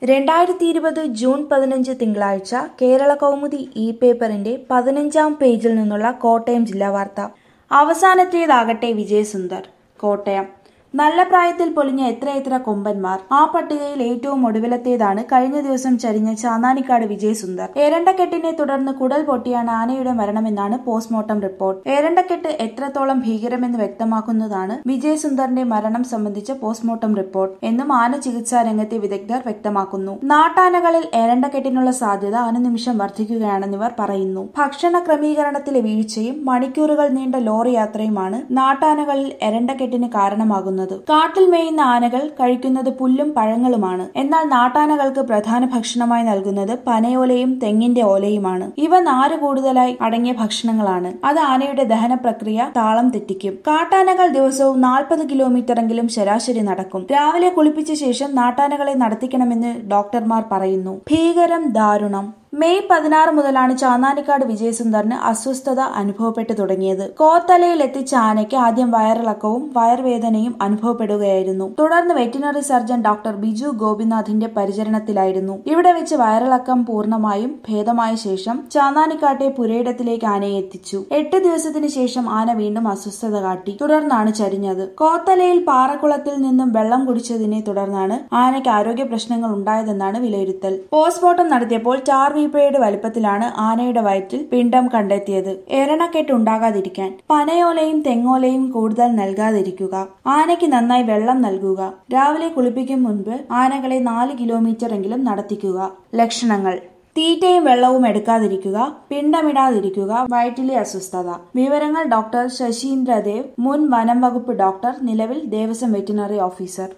രണ്ടായിരത്തി ഇരുപത് ജൂൺ പതിനഞ്ച് തിങ്കളാഴ്ച കേരള കൗമുദി ഇ പേപ്പറിന്റെ പതിനഞ്ചാം പേജിൽ നിന്നുള്ള കോട്ടയം ജില്ലാ വാർത്ത അവസാനത്തേതാകട്ടെ വിജയസുന്ദർ കോട്ടയം നല്ല പ്രായത്തിൽ പൊലിഞ്ഞ എത്രയെത്ര കൊമ്പന്മാർ ആ പട്ടികയിൽ ഏറ്റവും ഒടുവിലത്തേതാണ് കഴിഞ്ഞ ദിവസം ചരിഞ്ഞ ചാന്നാനിക്കാട് വിജയസുന്ദർ ഏരണ്ടക്കെട്ടിനെ തുടർന്ന് കുടൽ പൊട്ടിയാണ് ആനയുടെ മരണമെന്നാണ് പോസ്റ്റ്മോർട്ടം റിപ്പോർട്ട് ഏരണ്ടക്കെട്ട് എത്രത്തോളം ഭീകരമെന്ന് വ്യക്തമാക്കുന്നതാണ് വിജയസുന്ദറിന്റെ മരണം സംബന്ധിച്ച പോസ്റ്റ്മോർട്ടം റിപ്പോർട്ട് എന്നും ആന ചികിത്സാ രംഗത്തെ വിദഗ്ധർ വ്യക്തമാക്കുന്നു നാട്ടാനകളിൽ ഏരണ്ടക്കെട്ടിനുള്ള സാധ്യത അനുനിമിഷം വർദ്ധിക്കുകയാണെന്നിവർ പറയുന്നു ഭക്ഷണ ക്രമീകരണത്തിലെ വീഴ്ചയും മണിക്കൂറുകൾ നീണ്ട ലോറി യാത്രയുമാണ് നാട്ടാനകളിൽ എരണ്ടക്കെട്ടിന് കാരണമാകുന്നത് കാട്ടിൽ മേയുന്ന ആനകൾ കഴിക്കുന്നത് പുല്ലും പഴങ്ങളുമാണ് എന്നാൽ നാട്ടാനകൾക്ക് പ്രധാന ഭക്ഷണമായി നൽകുന്നത് പനയോലയും തെങ്ങിന്റെ ഓലയുമാണ് ഇവ നാര് കൂടുതലായി അടങ്ങിയ ഭക്ഷണങ്ങളാണ് അത് ആനയുടെ ദഹന പ്രക്രിയ താളം തെറ്റിക്കും കാട്ടാനകൾ ദിവസവും നാൽപ്പത് കിലോമീറ്ററെങ്കിലും ശരാശരി നടക്കും രാവിലെ കുളിപ്പിച്ച ശേഷം നാട്ടാനകളെ നടത്തിക്കണമെന്ന് ഡോക്ടർമാർ പറയുന്നു ഭീകരം ദാരുണം മെയ് പതിനാറ് മുതലാണ് ചാന്നാനിക്കാട് വിജയസുന്ദറിന് അസ്വസ്ഥത അനുഭവപ്പെട്ടു തുടങ്ങിയത് കോത്തലയിൽ എത്തിച്ച ആനയ്ക്ക് ആദ്യം വയറിളക്കവും വയർവേദനയും അനുഭവപ്പെടുകയായിരുന്നു തുടർന്ന് വെറ്റിനറി സർജൻ ഡോക്ടർ ബിജു ഗോപിനാഥിന്റെ പരിചരണത്തിലായിരുന്നു ഇവിടെ വെച്ച് വയറിളക്കം പൂർണ്ണമായും ഭേദമായ ശേഷം ചാന്നാനിക്കാട്ടെ പുരയിടത്തിലേക്ക് ആനയെ എത്തിച്ചു എട്ട് ദിവസത്തിന് ശേഷം ആന വീണ്ടും അസ്വസ്ഥത കാട്ടി തുടർന്നാണ് ചരിഞ്ഞത് കോത്തലയിൽ പാറക്കുളത്തിൽ നിന്നും വെള്ളം കുടിച്ചതിനെ തുടർന്നാണ് ആനയ്ക്ക് ആരോഗ്യ പ്രശ്നങ്ങൾ ഉണ്ടായതെന്നാണ് വിലയിരുത്തൽ പോസ്റ്റ്മോർട്ടം നടത്തിയപ്പോൾ ചാർ വീപ്പയുടെ വലുപ്പത്തിലാണ് ആനയുടെ വയറ്റിൽ പിണ്ഡം കണ്ടെത്തിയത് എരണക്കെട്ട് ഉണ്ടാകാതിരിക്കാൻ പനയോലയും തെങ്ങോലയും കൂടുതൽ നൽകാതിരിക്കുക ആനയ്ക്ക് നന്നായി വെള്ളം നൽകുക രാവിലെ കുളിപ്പിക്കും മുൻപ് ആനകളെ നാല് കിലോമീറ്റർ എങ്കിലും നടത്തിക്കുക ലക്ഷണങ്ങൾ തീറ്റയും വെള്ളവും എടുക്കാതിരിക്കുക പിണ്ടമിടാതിരിക്കുക വയറ്റിലെ അസ്വസ്ഥത വിവരങ്ങൾ ഡോക്ടർ ശശീന്ദ്രദേവ് മുൻ വനം വകുപ്പ് ഡോക്ടർ നിലവിൽ ദേവസ്വം വെറ്റിനറി ഓഫീസർ